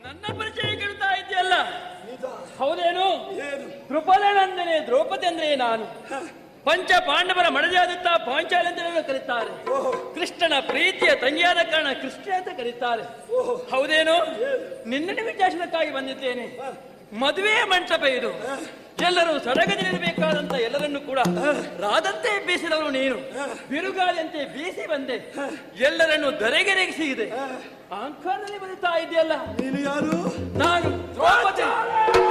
ನನ್ನ ಪರಿಚಯ ಕೇಳ್ತಾ ಇದೆಯಲ್ಲ ನಿಜ ಹೌದೇನು ಏನು ದ್ರುಪದನಂದನೆ ದ್ರೌಪದಿ ಅಂದ್ರೆ ನಾನು ಪಂಚ ಪಾಂಡವರ ಮಡಜಾದಿತ್ತ ಪಾಂಚಾಲಿ ಅಂತ ಕರೀತಾರೆ ಓಹೋ ಕೃಷ್ಣನ ಪ್ರೀತಿಯ ತಂಗಿಯಾದ ಕಾರಣ ಕೃಷ್ಣ ಅಂತ ಕರೀತಾರೆ ಓಹೋ ಹೌದೇನು ನಿನ್ನ ವಿಚಾರಣಕ್ಕಾಗಿ ಬಂದಿದ್ದೇನೆ ಮದುವೆ ಮಂಟಪ ಇದು ಎಲ್ಲರೂ ಸಡಗದಿರಬೇಕಾದಂತ ಎಲ್ಲರನ್ನು ಕೂಡ ರಾದಂತೆ ಬೀಸಿದವರು ನೀನು ಬಿರುಗಾಳಿಯಂತೆ ಬೀಸಿ ಬಂದೆ ಎಲ್ಲರನ್ನು ದರೆಗೆರೆಗಿಸಿದೆ ಅಹಂಕಾರದಲ್ಲಿ ಬರುತ್ತಾ ಇದೆಯಲ್ಲ ನೀನು ಯಾರು ನಾನು ದ್ರೌಪದಿ